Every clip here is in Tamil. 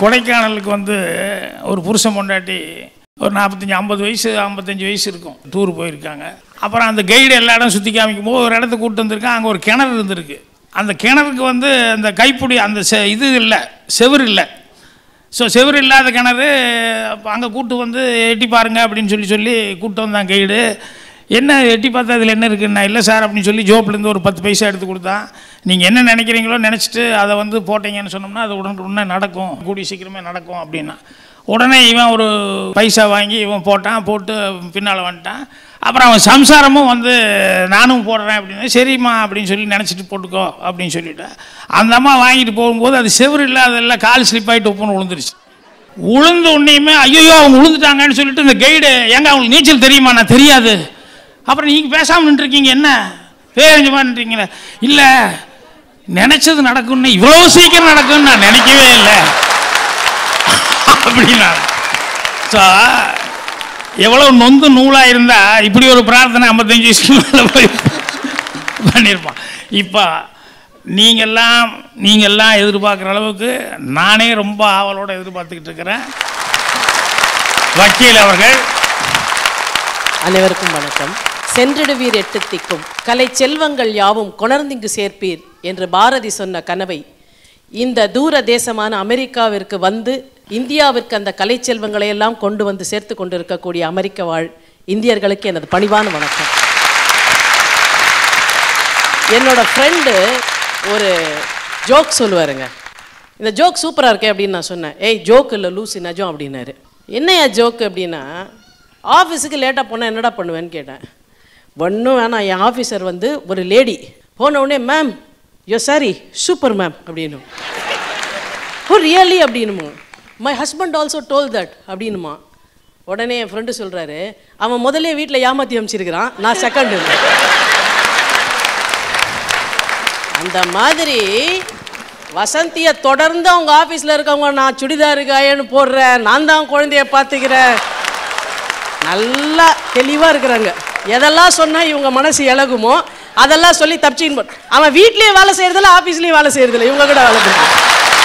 கொடைக்கானலுக்கு வந்து ஒரு புருஷன் பொண்டாட்டி ஒரு நாற்பத்தஞ்சி ஐம்பது வயசு ஐம்பத்தஞ்சு வயசு இருக்கும் டூர் போயிருக்காங்க அப்புறம் அந்த கைடு எல்லா இடம் சுற்றி காமிக்கும் போது ஒரு இடத்துக்கு கூப்பிட்டு வந்திருக்கான் அங்கே ஒரு கிணறு இருந்திருக்கு அந்த கிணறுக்கு வந்து அந்த கைப்பிடி அந்த செ இது இல்லை செவுரு இல்லை ஸோ செவுரு இல்லாத கிணறு அங்கே கூட்டு வந்து எட்டி பாருங்க அப்படின்னு சொல்லி சொல்லி கூப்பிட்டு வந்தான் கைடு என்ன எட்டி பார்த்தா அதில் என்ன இருக்குன்னா இல்லை சார் அப்படின்னு சொல்லி ஜோப்லேருந்து ஒரு பத்து பைசா எடுத்து கொடுத்தான் நீங்கள் என்ன நினைக்கிறீங்களோ நினச்சிட்டு அதை வந்து போட்டீங்கன்னு சொன்னோம்னா அது உடனே உடனே நடக்கும் கூடிய சீக்கிரமே நடக்கும் அப்படின்னா உடனே இவன் ஒரு பைசா வாங்கி இவன் போட்டான் போட்டு பின்னால் வந்துட்டான் அப்புறம் அவன் சம்சாரமும் வந்து நானும் போடுறேன் அப்படின்னு சரிம்மா அப்படின்னு சொல்லி நினச்சிட்டு போட்டுக்கோ அப்படின்னு சொல்லிட்டேன் அந்த அம்மா வாங்கிட்டு போகும்போது அது செவுரு இல்லாதெல்லாம் கால் ஸ்லிப் ஆகிட்டு ஒப்புன்னு விழுந்துருச்சு உளுந்த உடனேயுமே ஐயோ அவங்க விழுந்துட்டாங்கன்னு சொல்லிட்டு இந்த கைடு ஏங்க அவங்களுக்கு நீச்சல் தெரியுமா நான் தெரியாது அப்புறம் நீங்கள் பேசாமல் நின்றுருக்கீங்க என்ன பேரஞ்சமா நின்றீங்களே இல்லை நினச்சது நடக்கும்னு இவ்வளோ சீக்கிரம் நடக்கும்னு நான் நினைக்கவே இல்லை அப்படின்னா ஸோ எவ்வளோ நொந்து நூலாக இருந்தால் இப்படி ஒரு பிரார்த்தனை ஐம்பத்தஞ்சு வயசுக்கு மேலே போய் பண்ணியிருப்பான் இப்போ நீங்கள்லாம் நீங்கள்லாம் எதிர்பார்க்குற அளவுக்கு நானே ரொம்ப ஆவலோடு எதிர்பார்த்துக்கிட்டு இருக்கிறேன் வக்கீல் அவர்கள் அனைவருக்கும் வணக்கம் சென்றிடுவீர் எட்டு திக்கும் கலை செல்வங்கள் யாவும் கொணர்ந்திங்கு சேர்ப்பீர் என்று பாரதி சொன்ன கனவை இந்த தூர தேசமான அமெரிக்காவிற்கு வந்து இந்தியாவிற்கு அந்த கலை செல்வங்களை எல்லாம் கொண்டு வந்து சேர்த்து கொண்டிருக்கக்கூடிய அமெரிக்க வாழ் இந்தியர்களுக்கு எனது பணிவான வணக்கம் என்னோட ஃப்ரெண்டு ஒரு ஜோக் சொல்லுவாருங்க இந்த ஜோக் சூப்பராக இருக்கே அப்படின்னு நான் சொன்னேன் ஏய் ஜோக் இல்லை லூசி நஜம் அப்படின்னாரு என்னையா ஜோக் அப்படின்னா ஆஃபீஸுக்கு லேட்டாக போனால் என்னடா பண்ணுவேன்னு கேட்டேன் ஒன்றும் வேணாம் என் ஆஃபீஸர் வந்து ஒரு லேடி போன உடனே மேம் யோ சாரி சூப்பர் மேம் அப்படின்னு ஓ ரியலி அப்படின்னுமா my husband also told that அப்படின்னுமா உடனே என் ஃப்ரெண்டு சொல்கிறாரு அவன் முதல்ல வீட்டில் ஏமாற்றி அமைச்சிருக்கிறான் நான் செகண்டு அந்த மாதிரி வசந்தியை தொடர்ந்து அவங்க ஆஃபீஸில் இருக்கவங்க நான் சுடிதாரு காயன்னு போடுறேன் நான் தான் குழந்தைய பார்த்துக்கிறேன் நல்லா தெளிவாக இருக்கிறாங்க எதெல்லாம் சொன்னால் இவங்க மனசு இலகுமோ அதெல்லாம் சொல்லி தப்பிச்சின்னு போ அவன் வீட்லேயும் வேலை செய்யறதில்ல ஆஃபீஸ்லேயும் வேலை செய்யறதில்ல இவங்க கூட வேலை பண்ணுறான்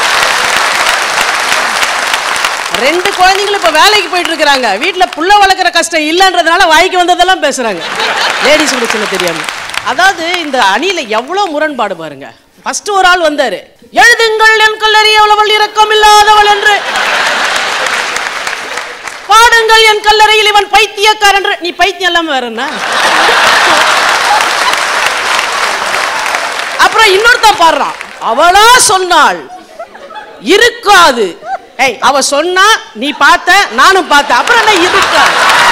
ரெண்டு குழந்தைங்களும் இப்போ வேலைக்கு போயிட்டு இருக்கிறாங்க வீட்டில் புள்ள வளர்க்குற கஷ்டம் இல்லைன்றதுனால வாய்க்கு வந்ததெல்லாம் பேசுகிறாங்க லேடிஸ் பிரச்சனை தெரியாம அதாவது இந்த அணியில் எவ்வளோ முரண்பாடு பாருங்க ஃபர்ஸ்ட் ஒரு ஆள் வந்தார் எழுதுங்கள் என் கல்லறி எவ்வளவள் இரக்கம் இல்லாதவள் என்று பாடுங்கள் என் கல்லறையில் இவன் பைத்தியக்காரன் என்று நீ பைத்தியம் இல்லாம வேற என்ன அப்புறம் இன்னொருத்தன் பாடுறான் அவளா சொன்னாள் இருக்காது ஏய் அவ சொன்னா நீ பார்த்த நானும் பார்த்தேன் அப்புறம் என்ன இருக்காது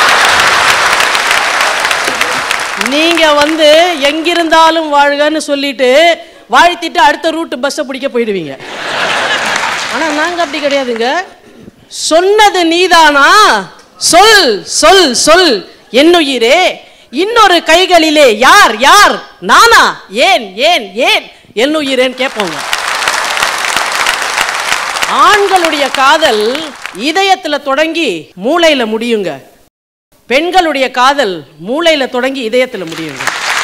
நீங்க வந்து எங்கிருந்தாலும் வாழ்கன்னு சொல்லிட்டு வாழ்த்திட்டு அடுத்த ரூட் பஸ்ஸை பிடிக்க போயிடுவீங்க ஆனா நாங்க அப்படி கிடையாதுங்க சொன்னது நீதானா சொல் சொல் சொல் என்னுயிரே இன்னொரு கைகளிலே யார் யார் நானா ஏன் ஏன் ஏன் என்னுயிரேன்னு கேட்போங்க ஆண்களுடைய காதல் இதயத்துல தொடங்கி மூளையில முடியுங்க பெண்களுடைய காதல் மூளையில தொடங்கி இதயத்துல முடியுங்க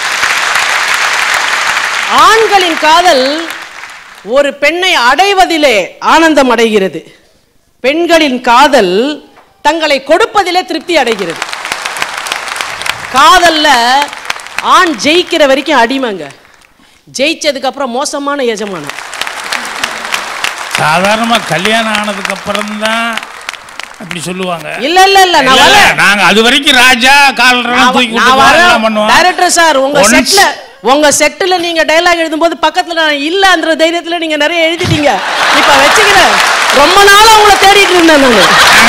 ஆண்களின் காதல் ஒரு பெண்ணை அடைவதிலே ஆனந்தம் அடைகிறது பெண்களின் காதல் தங்களை கொடுப்பதிலே திருப்தி அடைகிறது காதல்ல ஆண் ஜெயிக்கிற வரைக்கும் அடிமைங்க ஜெயிச்சதுக்கு அப்புறம் மோசமான எஜமானம் சாதாரணமாக கல்யாணம் ஆனதுக்கு அப்புறம் தான் அப்படி சொல்லுவாங்க இல்ல இல்ல இல்ல நான் இல்ல, இல்ல, வரேன் நாங்க அது வரைக்கும் ராஜா காலரெல்லாம் தூக்கி நான் விட்டு வரேன் எல்லாம் பண்ணுவோம் டைரக்டர் சார் உங்க Once- செட்ல உங்க செட்ல நீங்க டைலாக் எழுதும்போது பக்கத்துல நான் இல்லன்ற தைரியத்துல நீங்க நிறைய எழுதிட்டீங்க இப்ப வச்சுக்கிறேன் ரொம்ப நாளா உங்களை தேடிட்டு இருந்தேன் நானு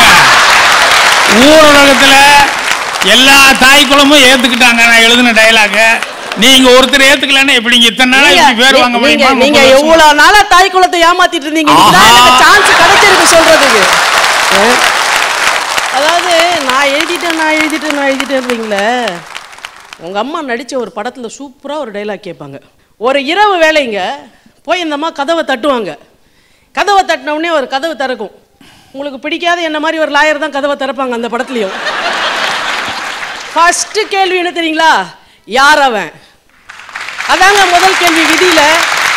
ஊர் உலகத்துல எல்லா தாய் குளமும் ஏத்துக்கிட்டாங்க நான் எழுதின டைலாக நீங்க ஒருத்தர் ஏத்துக்கலன்னா எப்படிங்க இத்தனை நாளா நீங்க- இப்படி பேர் வாங்க நீங்க முடியுமா நீங்க முப்பது வருஷமா? எவ்வளவு நாளா தாய் குலத்தை ஏமாத்திட்டு இருந்தீங்க ஆஹா. சான்ஸ் கிடைச்சிருக்கு சொல்றதுக்கு அஹ். அதாவது நான் எழுதிட்டேன் நான் எழுதிட்டேன் நான் எழுதிட்டேன்றீங்களே உங்க அம்மா நடிச்ச ஒரு படத்துல சூப்பரா ஒரு டைலாக் கேட்பாங்க ஒரு இரவு வேலைங்க போய் இந்த அம்மா கதவை தட்டுவாங்க கதவை தட்டின உடனே ஒரு கதவு திறக்கும் உங்களுக்கு பிடிக்காத என்ன மாதிரி ஒரு லாயர் தான் கதவை திறப்பாங்க அந்த படத்துலயும் ஃபர்ஸ்ட் கேள்வி என்ன தெரியுங்களா யார் அவன் அதாங்க முதல் கேள்வி விதியில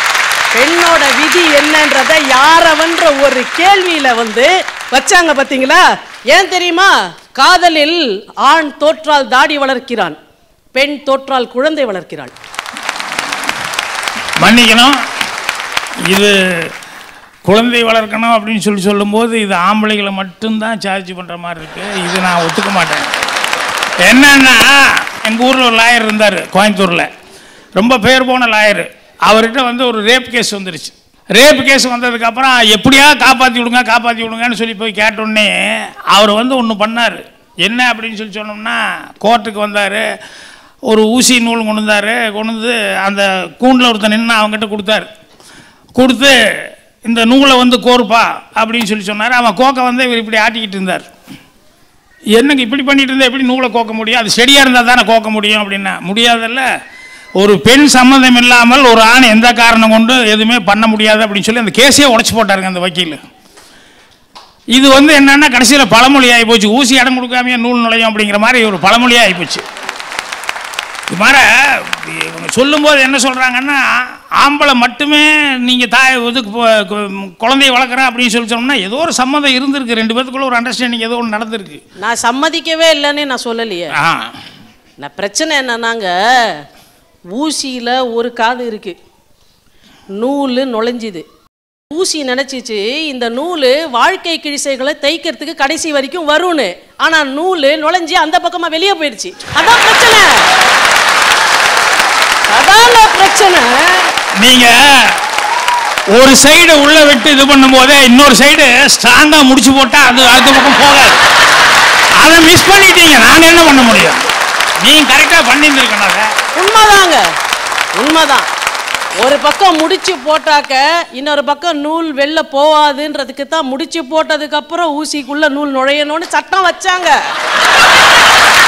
பெண்ணோட விதி என்னன்றத யாரவன்ற ஒரு கேள்வியில வந்து வச்சாங்க பாத்தீங்களா ஏன் தெரியுமா காதலில் ஆண் தோற்றால் தாடி வளர்க்கிறான் பெண் தோற்றால் குழந்தை வளர்க்கிறாள் மன்னிக்கணும் இது குழந்தை வளர்க்கணும் அப்படின்னு சொல்லி சொல்லும்போது இது ஆம்பளைகளை மட்டும்தான் சார்ஜ் பண்ணுற மாதிரி இருக்குது இது நான் ஒத்துக்க மாட்டேன் என்னன்னா எங்கள் ஊரில் ஒரு லாயர் இருந்தார் கோயம்புத்தூரில் ரொம்ப பேர் போன லாயர் அவர்கிட்ட வந்து ஒரு ரேப் கேஸ் வந்துருச்சு ரேப் கேஸ் வந்ததுக்கப்புறம் எப்படியா காப்பாற்றி விடுங்க காப்பாற்றி விடுங்கன்னு சொல்லி போய் கேட்டோடனே அவர் வந்து ஒன்று பண்ணார் என்ன அப்படின்னு சொல்லி சொன்னோம்னா கோர்ட்டுக்கு வந்தார் ஒரு ஊசி நூல் கொண்டு வந்தார் கொண்டு வந்து அந்த கூண்டில் ஒருத்தன் நின்று அவங்ககிட்ட கொடுத்தாரு கொடுத்து இந்த நூலை வந்து கோர்ப்பா அப்படின்னு சொல்லி சொன்னார் அவன் கோக்க வந்து இவர் இப்படி ஆட்டிக்கிட்டு இருந்தார் என்னங்க இப்படி பண்ணிட்டு இருந்தா எப்படி நூலை கோக்க முடியும் அது செடியாக இருந்தால் தானே கோக்க முடியும் அப்படின்னா முடியாதல்ல ஒரு பெண் சம்மந்தம் இல்லாமல் ஒரு ஆண் எந்த காரணம் கொண்டு எதுவுமே பண்ண முடியாது அப்படின்னு சொல்லி அந்த கேஸையே உடச்சி போட்டாருங்க அந்த வக்கீல் இது வந்து என்னன்னா கடைசியில் பழமொழி ஆகி போச்சு ஊசி இடம் கொடுக்காமையே நூல் நுழையும் அப்படிங்கிற மாதிரி ஒரு பழமொழி ஆகி போச்சு இது மாதிரி இவங்க சொல்லும்போது என்ன சொல்கிறாங்கன்னா ஆம்பளை மட்டுமே நீங்கள் தாய் இதுக்கு போ- கு- குழந்தைய வளர்க்குறேன் அப்படின்னு சொல்லி சொன்னோம்னா ஏதோ ஒரு சம்மதம் இருந்திருக்கு ரெண்டு பேத்துக்குள்ள ஒரு அண்டர்ஸ்டாண்டிங் ஏதோ ஒன்று நடந்திருக்கு நான் சம்மதிக்கவே இல்லைன்னு நான் சொல்லலையே ஆ நான் பிரச்சனை என்னன்னாங்க ஊசியில் ஒரு காது இருக்கு நூல் நுழைஞ்சுது ஊசி நினைச்சிச்சு இந்த நூல் வாழ்க்கை கிழிசைகளை தைக்கிறதுக்கு கடைசி வரைக்கும் வரும்னு ஆனா நூல் நுழைஞ்சு அந்த பக்கமா வெளியே போயிடுச்சு அதான் பிரச்சனை அதாங்க பிரச்சனை நீங்கள் ஒரு சைடு உள்ள விட்டு இது பண்ணும்போதே இன்னொரு சைடு ஸ்ட்ராங்காக முடிச்சு போட்டால் அது அடுத்த பக்கம் போகாது அதை மிஸ் பண்ணிட்டீங்க நாங்கள் என்ன பண்ண முடியும் நீங்கள் கரெக்டாக பண்ணியிருந்துருக்கணும் அதை உண்மைதாங்க உண்மைதான் ஒரு பக்கம் முடிச்சு போட்டாக்க இன்னொரு பக்கம் நூல் வெளில போவாதுன்றதுக்கு தான் முடிச்சு போட்டதுக்கு அப்புறம் ஊசிக்குள்ள நூல் நுழையணும்னு சட்டம் வச்சாங்க